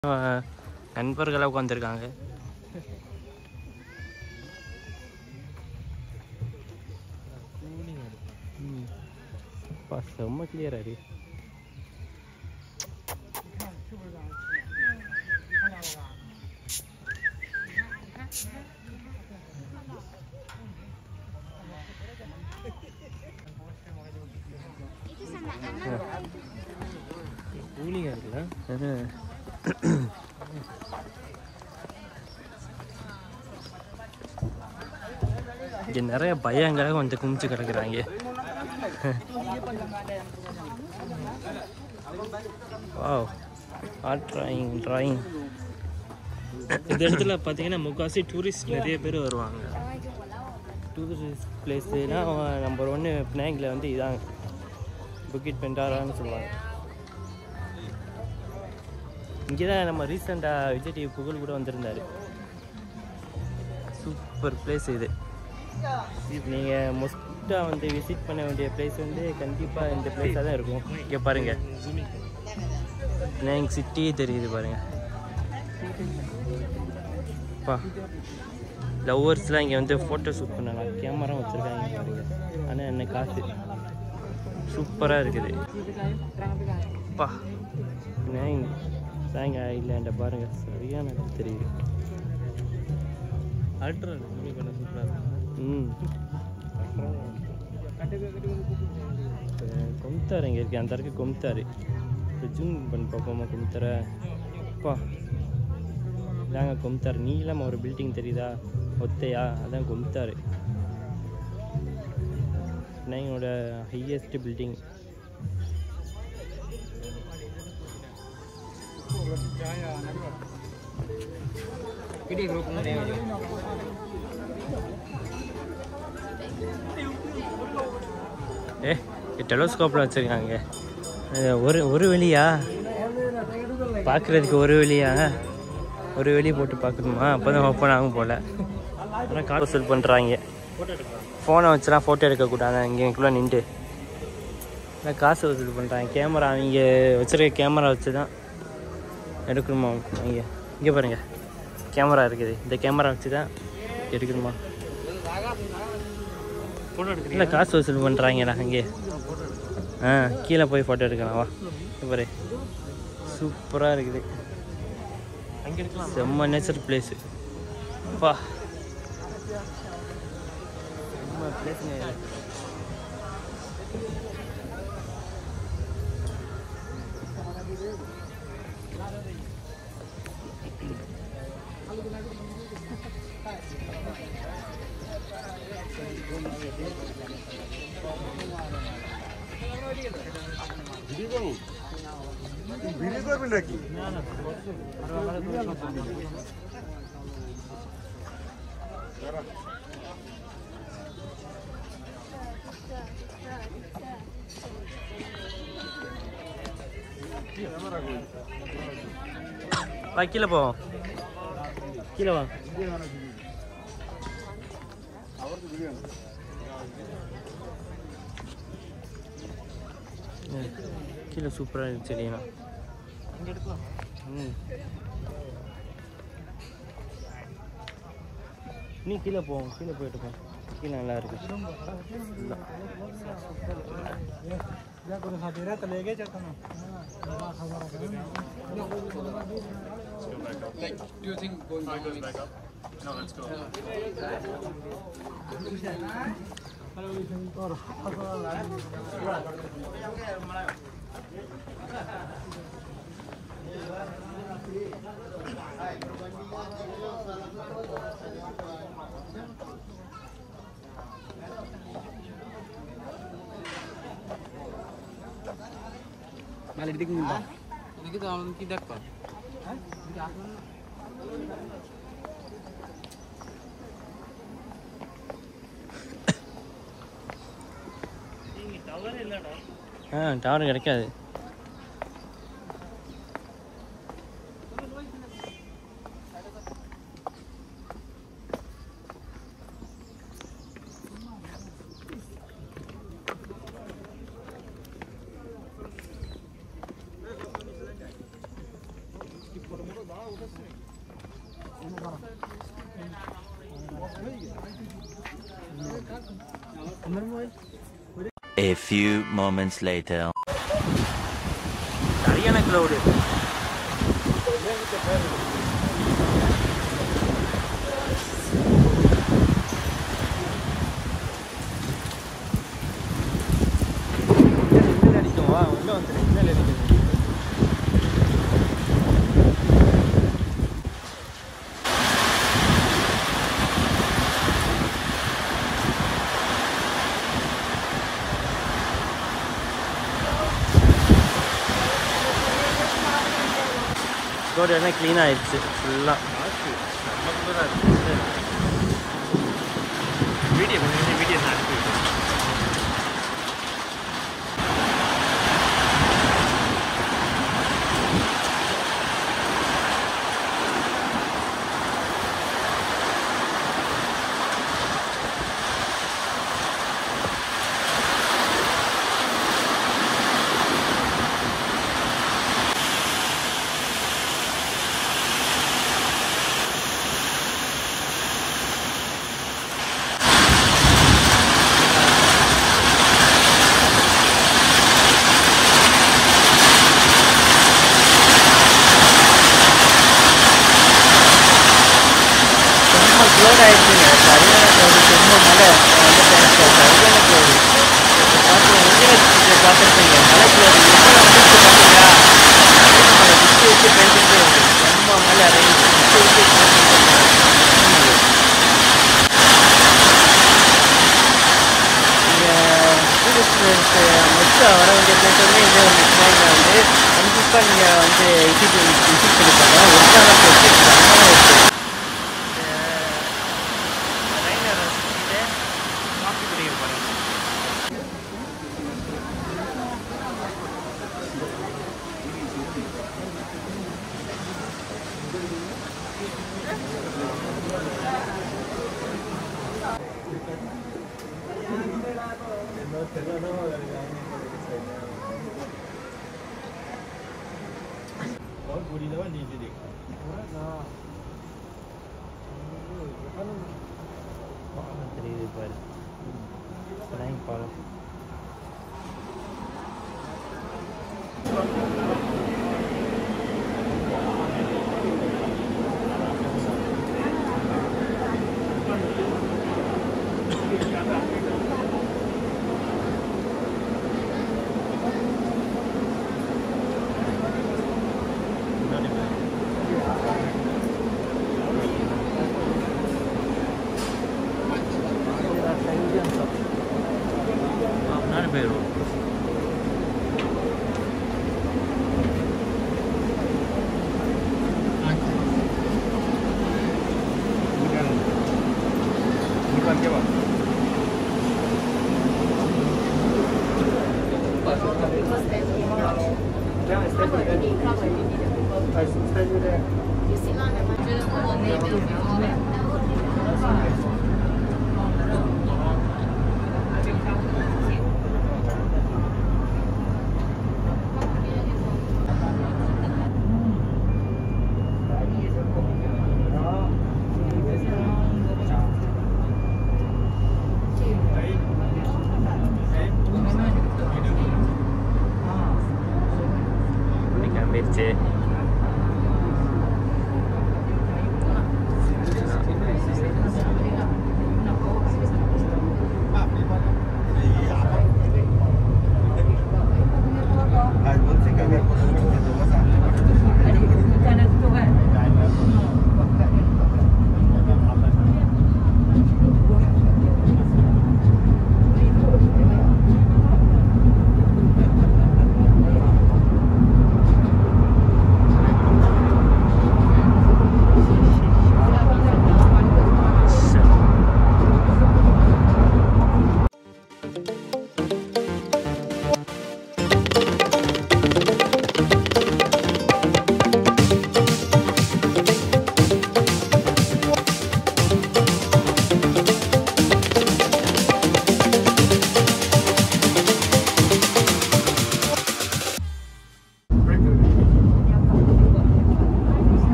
ஆஹ் நண்பர்களாக உட்காந்துருக்காங்க பா செம்ம கிளியராக இருக்கு கூலிங்காக இருக்குல்ல இங்கே நிறைய பையங்களாக வந்து குமிச்சு கிடக்குறாங்க வாவ் ஆர்ட் ட்ராயிங் ட்ராயிங் இந்த இடத்துல பார்த்தீங்கன்னா முக்கால்வாசி டூரிஸ்ட் நிறைய பேர் வருவாங்க டூரிஸ்ட் பிளேஸ்லாம் நம்பர் ஒன்று பினாங்கில் வந்து இதாங்க புக்கிட் பெண்டாரான்னு சொல்லுவாங்க இங்கே தான் நம்ம ரீசெண்டாக விஜய் டிவி புகழ் கூட வந்திருந்தார் சூப்பர் பிளேஸ் இது நீங்கள் மோஸ்ட்டாக வந்து விசிட் பண்ண வேண்டிய பிளேஸ் வந்து கண்டிப்பாக இந்த பிளேஸாக தான் இருக்கும் இங்கே பாருங்கள் எனக்கு சிட்டி தெரியுது பாருங்கள் பா லவ்வர்ஸ்லாம் இங்கே வந்து ஃபோட்டோ ஷூட் பண்ணலாம் கேமரா வச்சுருக்காங்க பாருங்க ஆனால் என்ன காசு சூப்பராக இருக்குது பா நான் சாங் ஐலாண்டை பாருங்கள் சரியான இடம் தெரியுது அல்ட்ரா ஜூமி பண்ண சூப்பராக ம் கொம்தார் இங்கே இருக்கு அந்த இருக்கு கொம்தார் இப்போ ஜூம் பண்ணி பார்ப்போமா கொம்தார அப்பா இதாங்க கொம்தார் நீளமாக ஒரு பில்டிங் தெரியுதா ஒத்தையா அதான் கொம்தார் என்னோட ஹையஸ்ட் பில்டிங் ಇಡೀ ಗ್ರೂಪ್ ಮುಂದೆ ஏ டெலோஸ்கோப்பில் வச்சுருக்காங்க ஒரு ஒரு வெளியா பார்க்குறதுக்கு ஒரு வெளியா ஒரு வெளி போட்டு பார்க்கணுமா அப்போ தான் ஓப்பன் ஆகும் போல் ஆனால் கால் வசூல் பண்ணுறாங்க ஃபோனை வச்சுலாம் ஃபோட்டோ எடுக்கக்கூடாது இங்கேக்குள்ளே நின்று ஆனால் காசு வசூல் பண்ணுறாங்க கேமரா அவங்க வச்சுருக்க கேமரா வச்சு தான் எடுக்கணுமா இங்கே இங்கே பாருங்கள் கேமரா இருக்குது இந்த கேமரா வச்சு தான் எடுக்கணுமா ಫೋಟೋ எடுக்கிறீங்க இல்லை காசு வசூல் பண்ணுறாங்கடா அங்கே ஆ கீழே போய் ஃபோட்டோ எடுக்கலாம் வா இங்க பாரு சூப்பராக இருக்குது அங்கே எடுக்கலாம் செம்ம நேச்சர் பிளேஸு அப்பா செம்ம பிளேஸுங்க இது. வா கீழே போவோம் கீழே வா ம், கீழே சூப்பராக இருந்துச்சு செடினா அங்கே எடுக்கலாம் ம் நீ கீழே போவோம் கீழே போயிட்டு போ கீழே நல்லா இருக்கு இல்ல. ಮೇಲೆ ಇದಕ್ಕೆ ನಿಂತ ಇದಕ್ಕೆ ಅವನು ಕಿದ್ದಕ್ಕ ஆ டவர் கிடைக்காது A few moments later. சரியான க்ளவுடு அடிக்கும் வா உள்ள வந்துடு இன்னல் அடிக்குது ரோடு எல்லாம் க்ளீன் ஆயிடுச்சு ஃபுல்லாக வீடியோ கொஞ்சம் வீடியோ நான் அனுப்பி ரொம்ப க்ளோட் ஆயிடுச்சுங்க சரியான க்ளோடு ரொம்ப மழை வந்துட்டேன் சரியான க்ளோடு பார்த்து எங்கே பார்த்துருப்பீங்க மழை க்ளோடு எவ்வளோ வந்துச்சு பார்த்தீங்களா மழை விட்டு விட்டு பெஞ்சிட்டே இருக்கு ரொம்ப மழை ரெயின் விட்டு விட்டு நீங்கள் டூரிஸ்ட் மொத்தம் வர வேண்டிய பிளேஸுமே இதே ஒரு ட்ரெயினில் வந்து கண்டிப்பாக நீங்கள் வந்து விசிட் விசிட் பண்ணி பாருங்க ஒருத்தான பிளேஸ் செம்மையாக இருக்குது ட்ரெயினை ரசிச்சுட்டு காஃபி குடிக்க போகிறேன் தெரியுது பாரு லைன் பாலம் முன்னாடி போயிடுவோம் கிளம்பிடுச்சு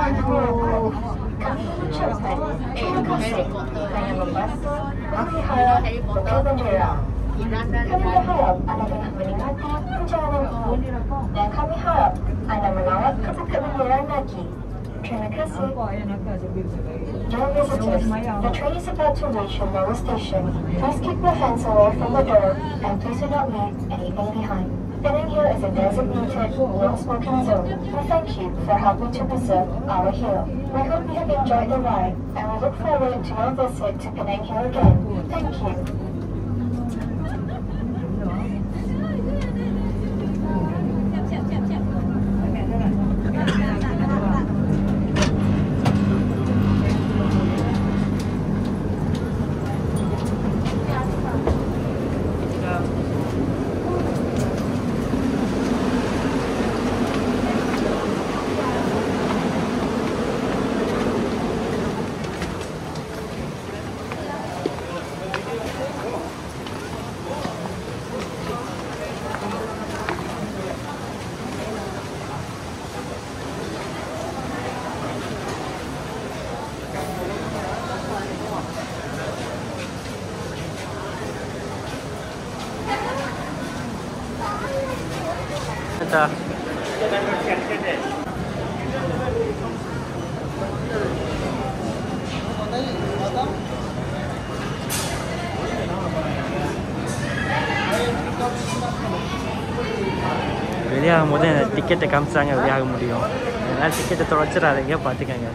Kami mengucapkan terima kasih kerana membantu memelihara Hotel Bendera. Kami berharap anda dapat menikmati perjalanan ini dan kami harap anda melawat ke Bukit Bendera lagi. Terima kasih. Dear visitors, the train is about to reach your lower station. Please keep your hands away from the door and please do not leave anything behind. Penang Hill is a designated no-smoking zone. We thank you for helping to preserve our hill. We hope you have enjoyed the ride and we look forward to your visit to Penang Hill again. Thank you. Kita வெளியாகும் போது இந்த டிக்கெட்டை காமிச்சாங்க வெளியாக முடியும் அதனால் டிக்கெட்டை தொலைச்சிடாதீங்க பார்த்துக்கங்க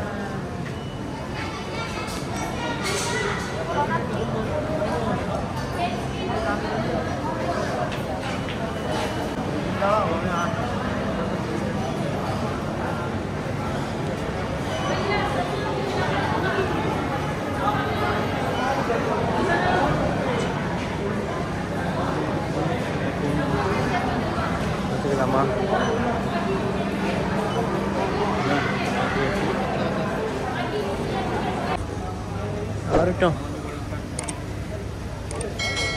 பார்த்துக்கலாமா வரட்டும்